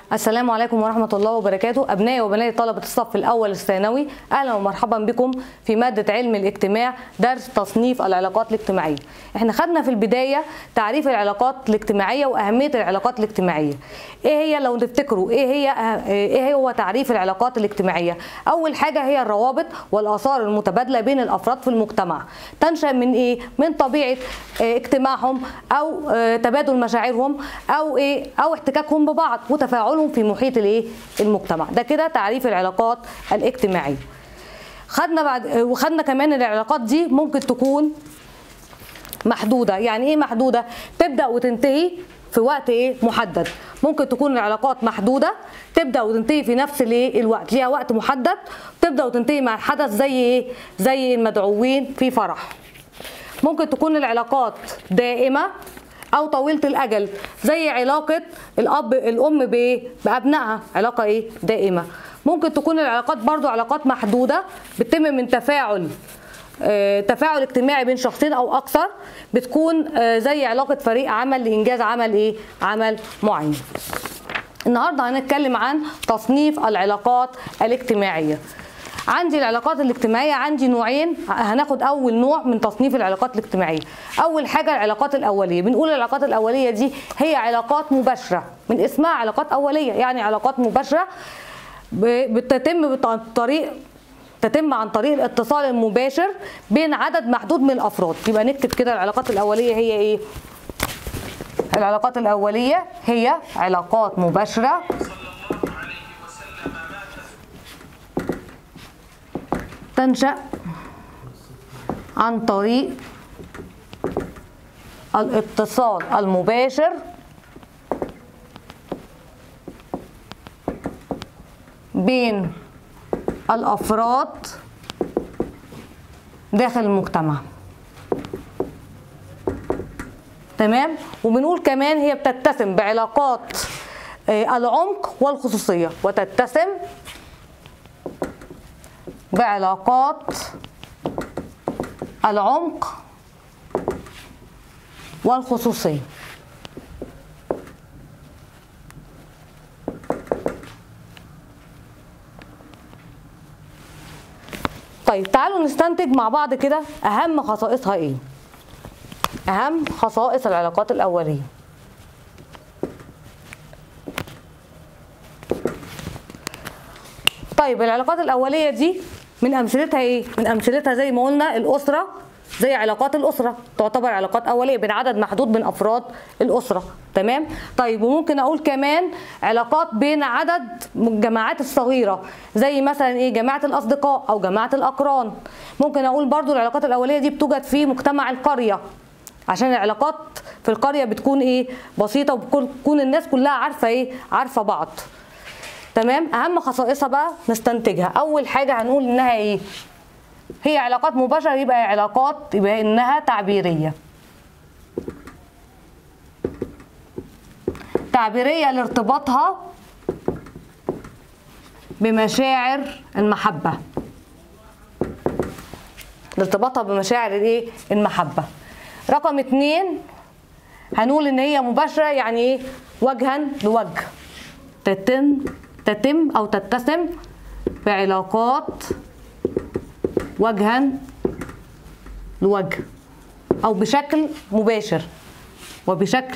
السلام عليكم ورحمة الله وبركاته أبنائي وبناتي طلبة الصف الأول الثانوي أهلا ومرحبا بكم في مادة علم الاجتماع درس تصنيف العلاقات الاجتماعية احنا خدنا في البداية تعريف العلاقات الاجتماعية وأهمية العلاقات الاجتماعية ايه هي لو تفتكروا ايه هي ايه هو تعريف العلاقات الاجتماعية أول حاجة هي الروابط والآثار المتبادلة بين الأفراد في المجتمع تنشأ من ايه من طبيعة اه اجتماعهم أو اه تبادل مشاعرهم أو ايه أو احتكاكهم ببعض وتفاعلهم في محيط الايه المجتمع ده كده تعريف العلاقات الاجتماعيه خدنا بعد وخدنا كمان العلاقات دي ممكن تكون محدوده يعني ايه محدوده تبدا وتنتهي في وقت ايه محدد ممكن تكون العلاقات محدوده تبدا وتنتهي في نفس الايه الوقت ليها وقت محدد تبدا وتنتهي مع الحدث زي ايه زي المدعوين في فرح ممكن تكون العلاقات دائمه او طويله الاجل زي علاقه الاب الام بايه بابنائها علاقه ايه دائمه ممكن تكون العلاقات برضو علاقات محدوده بتتم من تفاعل آه تفاعل اجتماعي بين شخصين او اكثر بتكون آه زي علاقه فريق عمل لانجاز عمل ايه عمل معين النهارده هنتكلم عن تصنيف العلاقات الاجتماعيه عندي العلاقات الاجتماعيه عندي نوعين هناخد اول نوع من تصنيف العلاقات الاجتماعيه اول حاجه العلاقات الاوليه بنقول العلاقات الاوليه دي هي علاقات مباشره من اسمها علاقات اوليه يعني علاقات مباشره بتتم بطريق تتم عن طريق الاتصال المباشر بين عدد محدود من الافراد يبقى نكتب كده العلاقات الاوليه هي ايه العلاقات الاوليه هي علاقات مباشره تنشأ عن طريق الاتصال المباشر بين الأفراد داخل المجتمع تمام وبنقول كمان هي بتتسم بعلاقات العمق والخصوصية وتتسم بعلاقات العمق والخصوصية طيب تعالوا نستنتج مع بعض كده أهم خصائصها إيه أهم خصائص العلاقات الأولية طيب العلاقات الأولية دي من امثلتها ايه من امثلتها زي ما قلنا الاسره زي علاقات الاسره تعتبر علاقات اوليه بين عدد محدود من افراد الاسره تمام طيب وممكن اقول كمان علاقات بين عدد الجماعات الصغيره زي مثلا ايه جماعه الاصدقاء او جماعه الاقران ممكن اقول برضو العلاقات الاوليه دي بتوجد في مجتمع القريه عشان العلاقات في القريه بتكون ايه بسيطه وبتكون الناس كلها عارفه ايه عارفه بعض تمام اهم خصائصها بقى نستنتجها اول حاجه هنقول انها ايه هي علاقات مباشره يبقى علاقات يبقى انها تعبيريه تعبيريه لارتباطها بمشاعر المحبه لارتباطها بمشاعر الايه المحبه رقم اتنين هنقول ان هي مباشره يعني ايه وجها لوجه تتم تتم او تتسم بعلاقات وجها لوجه او بشكل مباشر وبشكل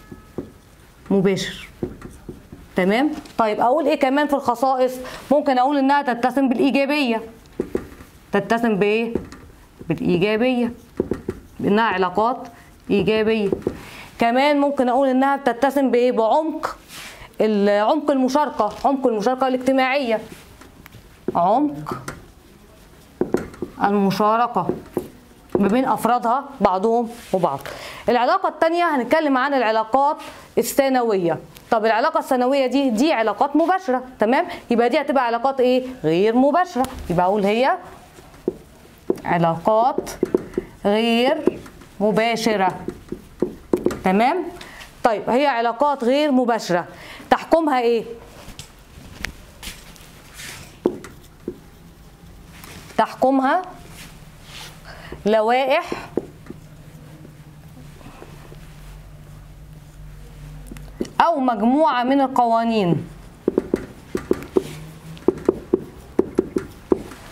مباشر تمام طيب اقول ايه كمان في الخصائص ممكن اقول انها تتسم بالايجابيه تتسم بايه بالايجابيه بانها علاقات ايجابيه كمان ممكن اقول انها بتتسم بايه بعمق عمق المشاركة عمق المشاركة الاجتماعية عمق المشاركة ما بين أفرادها بعضهم وبعض العلاقة الثانية هنتكلم عن العلاقات الثانوية طب العلاقة الثانوية دي دي علاقات مباشرة تمام يبقى دي هتبقى علاقات ايه غير مباشرة يبقى أقول هي علاقات غير مباشرة تمام طيب هي علاقات غير مباشرة تحكمها ايه تحكمها لوائح أو مجموعة من القوانين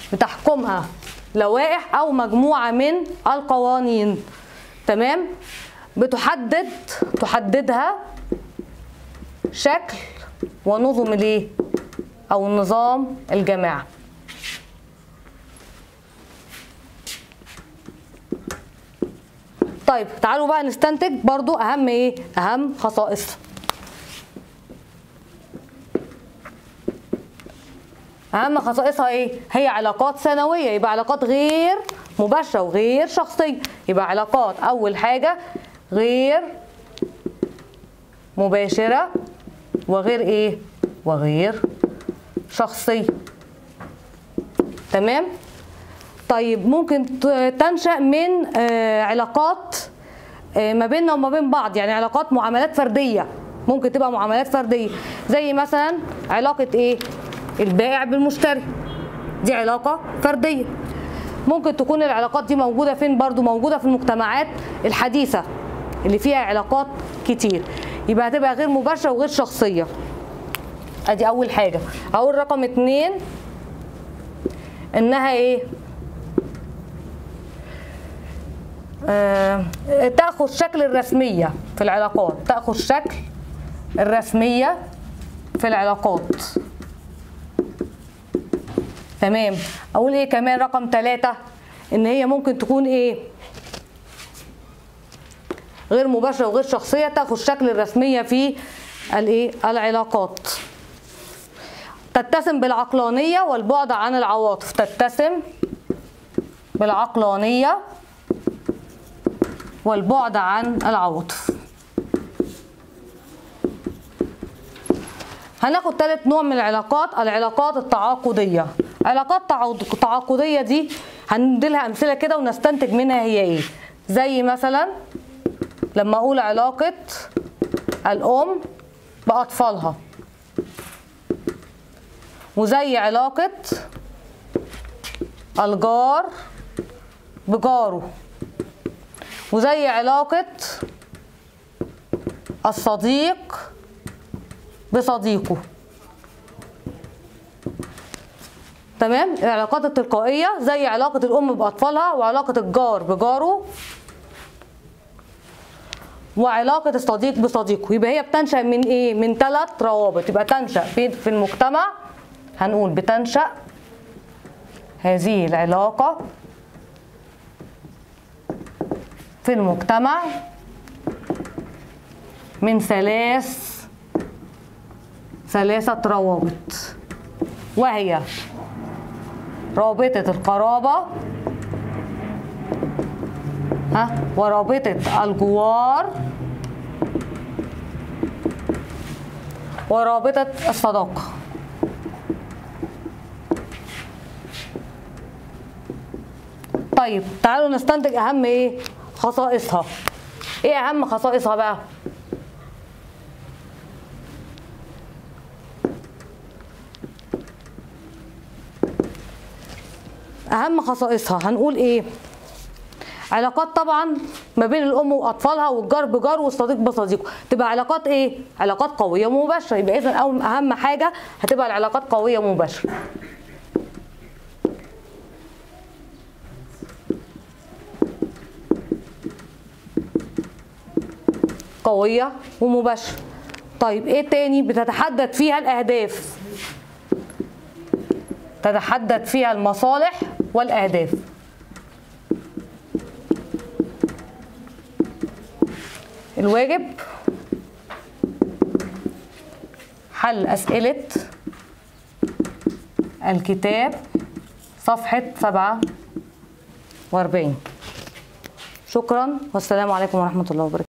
بتحكمها لوائح او مجموعه من القوانين تمام بتحدد تحددها شكل ونظم الايه او نظام الجماعه طيب تعالوا بقى نستنتج برضو اهم ايه اهم خصائصها اهم خصائصها ايه هي علاقات ثانويه يبقى علاقات غير مباشره وغير شخصيه يبقى علاقات اول حاجه غير مباشره وغير ايه وغير شخصيه تمام طيب ممكن ت- تنشا من آه، علاقات آه، ما بيننا وما بين بعض يعني علاقات معاملات فرديه ممكن تبقى معاملات فرديه زي مثلا علاقه ايه البائع بالمشتري دي علاقه فرديه ممكن تكون العلاقات دي موجوده فين برضو موجوده في المجتمعات الحديثه اللي فيها علاقات كتير يبقى هتبقى غير مباشره وغير شخصيه ادي اول حاجه اقول رقم اتنين انها ايه آه، تاخذ شكل الرسميه في العلاقات تاخذ شكل الرسميه في العلاقات تمام اقول ايه كمان رقم ثلاثة ان هي ممكن تكون ايه غير مباشره وغير شخصيه تاخذ شكل الرسميه في الايه العلاقات تتسم بالعقلانيه والبعد عن العواطف تتسم بالعقلانيه والبعد عن العواطف هناخد ثالث نوع من العلاقات العلاقات التعاقديه علاقات تعاقد- تعاقديه دي هنديلها امثله كده ونستنتج منها هي ايه زي مثلا لما اقول علاقه الام باطفالها وزي علاقه الجار بجاره وزي علاقه الصديق بصديقه تمام العلاقات التلقائية زي علاقة الأم بأطفالها وعلاقة الجار بجاره وعلاقة الصديق بصديقه يبقى هي بتنشأ من إيه؟ من ثلاث روابط يبقى تنشأ في في المجتمع هنقول بتنشأ هذه العلاقة في المجتمع من ثلاث ثلاثة روابط وهي رابطة القرابة ها ورابطة الجوار ورابطة الصداقة طيب تعالوا نستنتج أهم إيه خصائصها إيه أهم خصائصها بقى اهم خصائصها هنقول ايه علاقات طبعا ما بين الام واطفالها والجار بجار والصديق بصديقه تبقى علاقات ايه علاقات قويه ومباشره يبقى اذا أول- اهم حاجه هتبقى العلاقات قويه ومباشره قويه ومباشره طيب ايه تاني بتتحدد فيها الاهداف تتحدد فيها المصالح والأهداف الواجب حل أسئلة الكتاب صفحة سبعة وأربعين شكرا والسلام عليكم ورحمة الله وبركاته